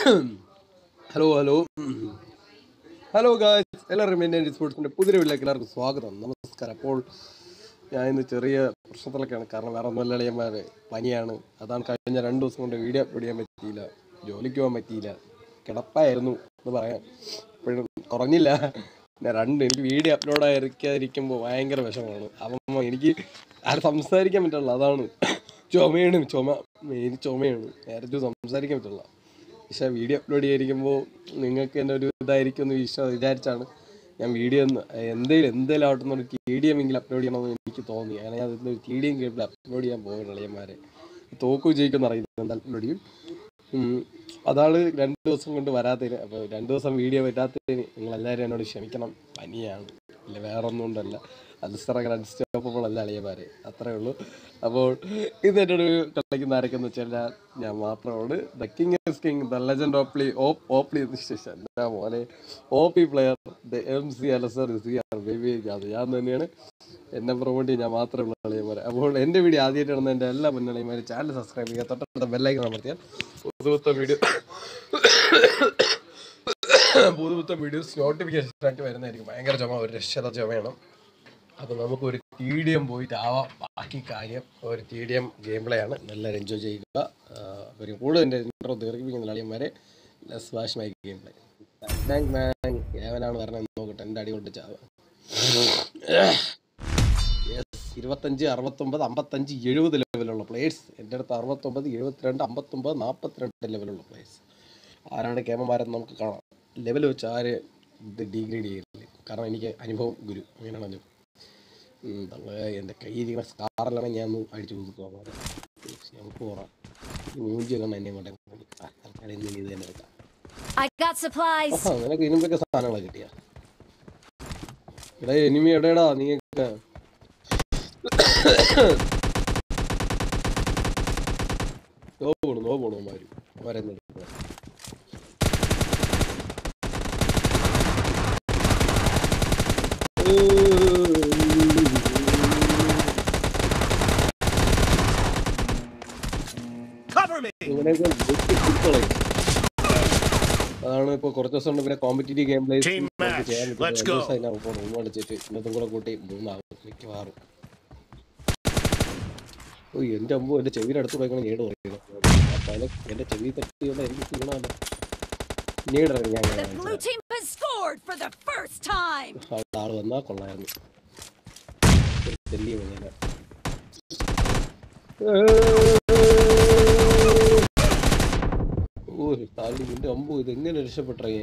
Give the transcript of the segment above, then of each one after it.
Hello hello hello guys എല്ലാവരും എൻ്റെ സ്പോർട്സിൻ്റെ പുതിയ വീട്ടിലേക്ക് എല്ലാവർക്കും സ്വാഗതം നമസ്കാരം അപ്പോൾ ഞാൻ ഇന്ന് ചെറിയ പ്രശ്നത്തിലൊക്കെയാണ് കാരണം വേറെ ഒന്നും അളിയന്മാർ പനിയാണ് അതാണ് കഴിഞ്ഞ രണ്ട് ദിവസം കൊണ്ട് വീഡിയോ അപ്ലോഡ് ചെയ്യാൻ പറ്റിയില്ല ജോലിക്ക് പോകാൻ പറ്റിയില്ല കിടപ്പായിരുന്നു എന്ന് പറയാം ഇപ്പോഴും കുറഞ്ഞില്ല പിന്നെ രണ്ട് എനിക്ക് വീഡിയോ അപ്ലോഡ് ആയിരിക്കാതിരിക്കുമ്പോൾ ഭയങ്കര വിഷമമാണ് അപ്പം എനിക്ക് ആരും സംസാരിക്കാൻ പറ്റുള്ളൂ അതാണ് ചുമയാണ് ചുമ മെയിൻ ചുമയാണ് നേരത്തെ സംസാരിക്കാൻ പറ്റുള്ള പക്ഷേ വീഡിയോ അപ്ലോഡ് ചെയ്തിരിക്കുമ്പോൾ നിങ്ങൾക്ക് എൻ്റെ ഒരു ഇതായിരിക്കും എന്ന് വിശ്വാസം വിചാരിച്ചാണ് ഞാൻ വീഡിയോ ഒന്ന് എന്തെങ്കിലും എന്തെങ്കിലും ആവട്ടെ എന്നൊരു ടി ഡി എം എങ്കിലും അപ്ലോഡ് ചെയ്യണമെന്ന് എനിക്ക് തോന്നി അങ്ങനെ ഞാൻ ഒരു T D M cable upload ചെയ്യാൻ പോകുന്നു ഇളയന്മാരെ തോക്ക് വിജയിക്കുമെന്ന് അറിയില്ല അപ്ലോഡ് ചെയ്യും ഉം. അതാണ് രണ്ട് ദിവസം കൊണ്ട് വരാത്തതിന് അപ്പോൾ രണ്ട് ദിവസം വീഡിയോ വരാത്തതിന് നിങ്ങളെല്ലാവരും എന്നോട് ക്ഷമിക്കണം പനിയാണ് ഇല്ല വേറെ ഒന്നും കൊണ്ടല്ല അൽസറൊക്കെ അൺസ്റ്റോപ്പബിൾ അല്ല അളിയന്മാരെ അത്രേ ഉള്ളൂ അപ്പോൾ ഇത് എന്നോട് കളിക്കുന്ന ആരൊക്കെയെന്ന് വെച്ചാൽ ഞാൻ- ഞാൻ മാത്രമാണ് the king is king the legend of പ്ലി ഓ ഓപ്ലി എന്താ മോനെ O P player the M C അലസർ സി ആർ ബേബി അത് ഞാൻ തന്നെയാണ് എന്നെ പ്രൊമോട്ട് ചെയ്യാൻ ഞാൻ മാത്രമേ ഉള്ള കളിയന്മാരെ അപ്പോൾ എൻ്റെ വീഡിയോ ആദ്യമായിട്ട് കാണുന്ന എൻ്റെ എല്ലാ മുന്നണിമാരും ചാനൽ സബ്സ്ക്രൈബ് ചെയ്യുക തൊട്ടടുത്ത ബെല്ലൈക്കൺ അമർത്തിയാൽ പുതുപുത്ത വീഡിയോ പുതുപുത്ത വീഡിയോസ് നോട്ടിഫിക്കേഷൻ ആയിട്ട് വരുന്നതായിരിക്കും ഭയങ്കര ചുമ ഒരു രക്ഷത ചുമയാണ് അപ്പോൾ നമുക്ക് ഒരു ടി ഡി എം പോയിട്ട് ആവാം ബാക്കി കാര്യം ഒരു T D M game play ആണ് എല്ലാവരും എൻജോയ് ചെയ്യുക ഒരു കൂടുതൽ എൻ്റെ ഇൻട്രോ ദീർഘിപ്പിക്കുന്ന അളിയന്മാരെ let's watch my game play ബാങ്ക് ബാങ്ക് ഏവനാണ് പറഞ്ഞത് നോക്കട്ടെ എൻ്റെ അടി കൊണ്ട് ചാവ യെസ് ഇരുപത്തഞ്ച് അറുപത്തൊമ്പത് അമ്പത്തഞ്ച് എഴുപത് ലെവലുള്ള പ്ലേയേഴ്സ് എൻ്റെ അടുത്ത് അറുപത്തൊമ്പത് എഴുപത്തിരണ്ട് അമ്പത്തൊമ്പത് നാൽപ്പത്തിരണ്ട് ലെവലുള്ള പ്ലേയേഴ്സ് ആരാണ് കേമന്മാരെന്ന് നമുക്ക് കാണാം ലെവൽ വെച്ച് ആര് ഇത് ഡിഗ്രേഡ് ചെയ്യില്ല കാരണം എനിക്ക് അനുഭവം ഗുരു അങ്ങനെയാണല്ലോ ഉം, തള്ളേ, എൻ്റെ കയ്യിരിക്കുന്ന സ്കാറെല്ലാം ഞാൻ ഒന്ന് അടിച്ചു കൊടുക്കുക നമുക്ക് പോറാം മൂഞ്ചി കണ്ട എന്നെ കൊണ്ട് തൽക്കാലം ഇന്ന് ഇത് തന്നെ വെക്കാം I got supplies. ആഹാ, നിനക്ക് ഇതിനൊക്കെ സാധനങ്ങളെ കിട്ടിയ എടാ എനിമി എവിടെയാടാ നീയൊക്കെ നോ പോണു നോ പോണു മാര് മരുന്ന് ഇങ്ങനെയൊക്കെ വെട്ടി കുത്തിക്കളയും. അതാണ് ഇപ്പൊ കുറച്ച് ദിവസം കൊണ്ട് പിന്നെ competitive game plays Team match. Let's go. മൂന്ന് അടിച്ചിട്ട് ഇന്നത്തും കൂടെ കൂട്ടി മൂന്നാവും മിക്കവാറും ഓ എന്റെ അമ്പോ എന്റെ ചെവിയുടെ അടുത്ത് പോയിക്കണം ഞേട് പറയുന്നത് പല എന്റെ ചെവി തട്ടിയുള്ള എനിക്ക് ക്ഷീണമല്ല ഞേടിറങ്ങി ഞാൻ The blue team has scored for the first time. അവിടെ ആള് വന്നാ കൊള്ളായിരുന്നു ഡൽഹി വന്നേനെ ഓ താലി നിന്റെ അമ്പു ഇത് എങ്ങനെ രക്ഷപ്പെട്ടേ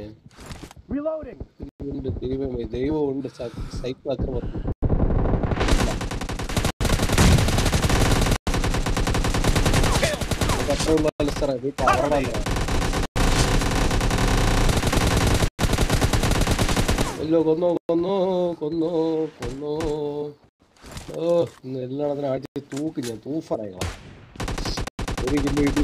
ഉണ്ട് ദൈവമേ ദൈവമുണ്ട് സൈക്കിൾ അക്രമം അത്രയുള്ള മത്സരം ഇത് പവറാണ് അല്ലോ കൊന്നോ കൊന്നോ കൊന്നോ കൊന്നോ ഓ ഇന്ന് എല്ലാത്തിനും അടിച്ച് തൂക്ക് ഞാൻ തൂഫറായിക്കളാം ഒരു കിലോ കിട്ടി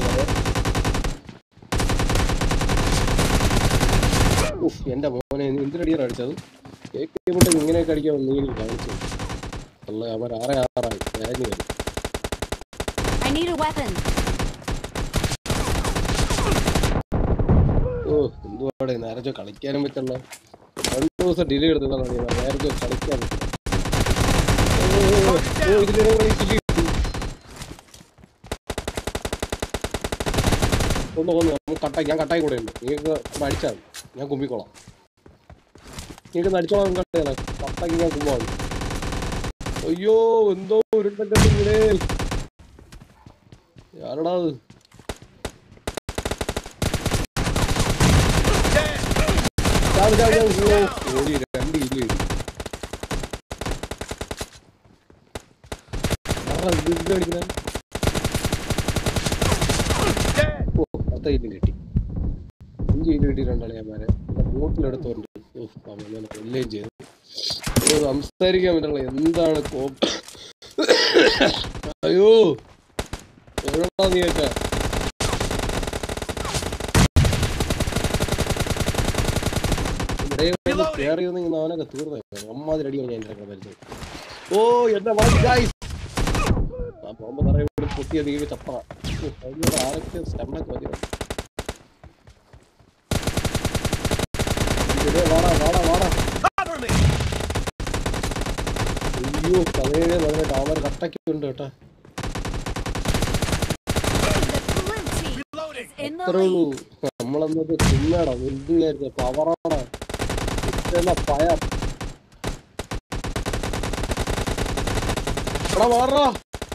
ഉഫ് എന്റെ മോനെ നീ എന്തിനടിയാണ് അടിച്ചത് കേക്ക് കൊണ്ട് ഇങ്ങനെയൊക്കെ അടിക്കാൻ നീ എനിക്ക് കാണിച്ചു അല്ല അവർ ആറ് ആറായി ഞാന് വരും I need a weapon. ഓ എന്തുവാടെ നേരത്തെ കളിക്കാനും പറ്റല്ല രണ്ട് ദിവസം ഡിലേ എടുത്തതാണ് നീ നേരത്തെ കളിക്കാൻ പറ്റില്ല ഓ, ഓ ഇതിലൂടെ കൂടെ ഈ കില്ല് കിട്ടി. ഒന്ന് ഒന്ന് നമുക്ക് കട്ടായി ഞാൻ കട്ടായി കൂടെ ഉണ്ട് നിങ്ങൾക്ക് ഒന്ന് അടിച്ചാൽ മതി. ഞാൻ കുമ്പിക്കോളാം നിങ്ങൾക്ക് അടിച്ചോളാം കട്ടയല്ല കട്ടാക്കി ഞാൻ കുമ്പാണ് അയ്യോ എന്തോ ഉരുണ്ടൊക്കെ ഇങ്ങനെ ആരടാ അത് ചാവ് ചാവ് ചാവ് ഓ, ഓടി രണ്ട് കിലോ ഇടി ആരാ ഇത് ഇത് അടിക്കണേ? ഓ പത്ത് കിലോ കിട്ടി അഞ്ച് കിലോ കിട്ടി രണ്ടാളിയാമാരെ ബോട്ടിലെടുത്തോണ്ട് എല്ലാം ചെയ്തു ഓ, സംസാരിക്കാൻ പറ്റുള്ള എന്താണ് കോപ്പ അയ്യോ എവിടെടാ നീയൊക്കെ ഇവിടെ കയറി വന്നെങ്കിൽ അവനൊക്കെ തീർന്നു അമ്മാതിരി അടിയാണ് ഞാൻ എൻ്റെ മരുന്നത് ഓ എന്റെ ഗൈസ് ആ ബോംബ് നിറയെ പൊട്ടിയ നീ ചപ്പ ആരൊക്കെ സ്റ്റമ്മൊക്കെ മതി അയ്യോ പതിനേഴ് പതിനെട്ട് അവർ കട്ടൊക്കെ ഉണ്ട് കേട്ടാ The blue team Reloading. in the അത്രേ ഉള്ളൂ lead. നമ്മളെന്നത് തിന്നടാ വലുതായിരുന്നു പവറാടാ ഇതെല്ലാം പയർ എടാ മാറാ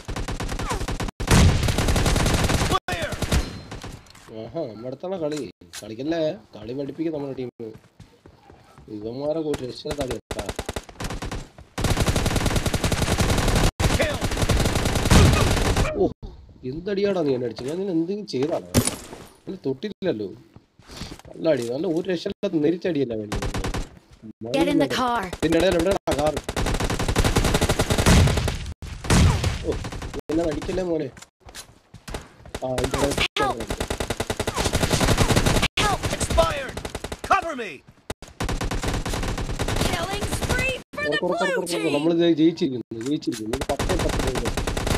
Clear. ആഹാ നമ്മുടെ അടുത്താണ് കളി കളിക്കല്ലേ കളി പഠിപ്പിക്കും നമ്മുടെ ടീം ഇവന്മാരെ ഒരു രക്ഷയില്ലാതെ കേട്ടാ Kill. ഓ എന്തടിയാടാ നീ എന്നെ അടിച്ചു ഞാൻ നിന്നെ എന്തെങ്കിലും ചെയ്താണോ അല്ല തൊട്ടില്ലല്ലോ നല്ല അടി നല്ല ഒരു രക്ഷയില്ലാത്ത നെരിച്ചടിയല്ല വേണ്ടി Get in the car. ഇതിന്റെ ഇടയിൽ എവിടെയാ കാർ ഓ എന്നെ അടിക്കല്ലേ മോനെ ആ ഇതിന്റെ ഇടയിൽ Help! Expired. Cover me. Killing spree for the ഉറപ്പ് ഉറപ്പ് blue ഉറപ്പ് team. നമ്മൾ ജയിച്ചിരിക്കുന്നു ജയിച്ചിരിക്കുന്നു ഇത് പത്തേ പത്ത് രൂപ.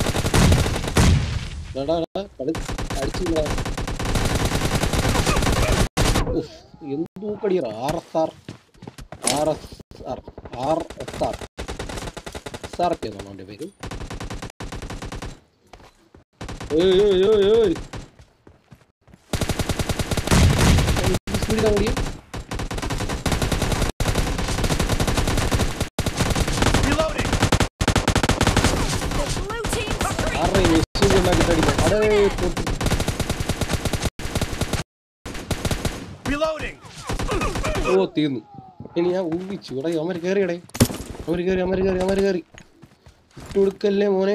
എടാ, എടാ, കളി അടിച്ചില്ല എന്ത് ഊക്കടിയറ R S R R S R R S R S R P എന്നാണ് അവൻ്റെ പേര് ഏയ് ഏയ് ഏയ് ഏയ് സ്പീഡിലാണ് ഓടിയ Reloading. The blue team ആരുടെ മെഷീൻ ഉണ്ടാക്കിയിട്ട് അടിക്കാം അടേ പൊട്ടി Reloading. ഓ തീർന്നു ഇനി ഞാൻ ഊഹിച്ചു എടാ അമര് കയറിയടേ അമര് കയറി അമര് കയറി അമര് കയറി ഇട്ടുകൊടുക്കല്ലേ മോനെ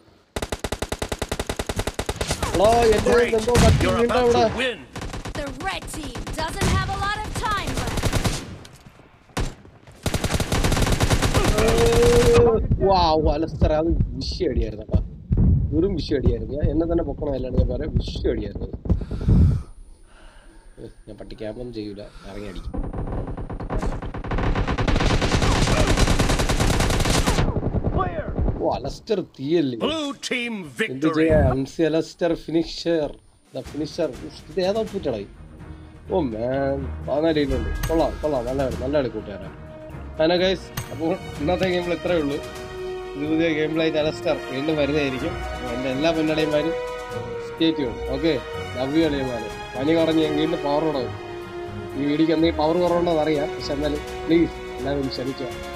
എടാ എന്റെ കയ്യിൽ എന്തോ കത്തി You're വീണ്ട about ഇവിടെ to win. The red team doesn't have a lot of time left. വാവ് അലസ്തറ അത് വിഷയടിയായിരുന്നു കേട്ടാ വെറും വിഷയടിയായിരുന്നു ഞാൻ എന്നെ തന്നെ പൊക്കണം അല്ലാണ്ട് ഞാൻ പറയാം വിഷയടിയായിരുന്നു അത്. ഏ, ഞാൻ പട്ടി ക്യാമ്പൊന്നും ചെയ്യൂല ഇറങ്ങി അടിക്കും Clear. ഓ അലസ്റ്റർ തീയല്ലേ Blue team എന്ത് victory. ചെയ്യാ അൻസി അലസ്റ്റർ ഫിനിഷർ ഫിനിഷർ ഇത് ഏതാ പൂറ്റടായി ഓ മാൻ പതിനാല് ഇതിലുണ്ട് കൊള്ളാം കൊള്ളാം നല്ല കളി നല്ല കളി കൂട്ടുകാരാണ് അങ്ങനെ ഗൈസ് അപ്പോൾ ഇന്നത്തെ ഗെയിമിൽ ഇത്രയേ ഉള്ളൂ ഇത് പുതിയ ഗെയിമിലായിട്ട് അലസ്റ്റർ വീണ്ടും വരുന്നതായിരിക്കും എൻ്റെ എല്ലാ പിന്നടയന്മാരും സ്റ്റേറ്റ് ചെയ്യും ഓക്കെ ലവ് യു അളിയന്മാരെ പനി കുറഞ്ഞ് ഞാൻ വീണ്ടും പവർ കൂടെ വരും ഈ വീഡിയോക്ക് എന്തെങ്കിലും പവർ കുറവുണ്ടോ എന്നറിയാം പക്ഷെ എന്നാലും പ്ലീസ് എല്ലാവരും ക്ഷമിക്കുക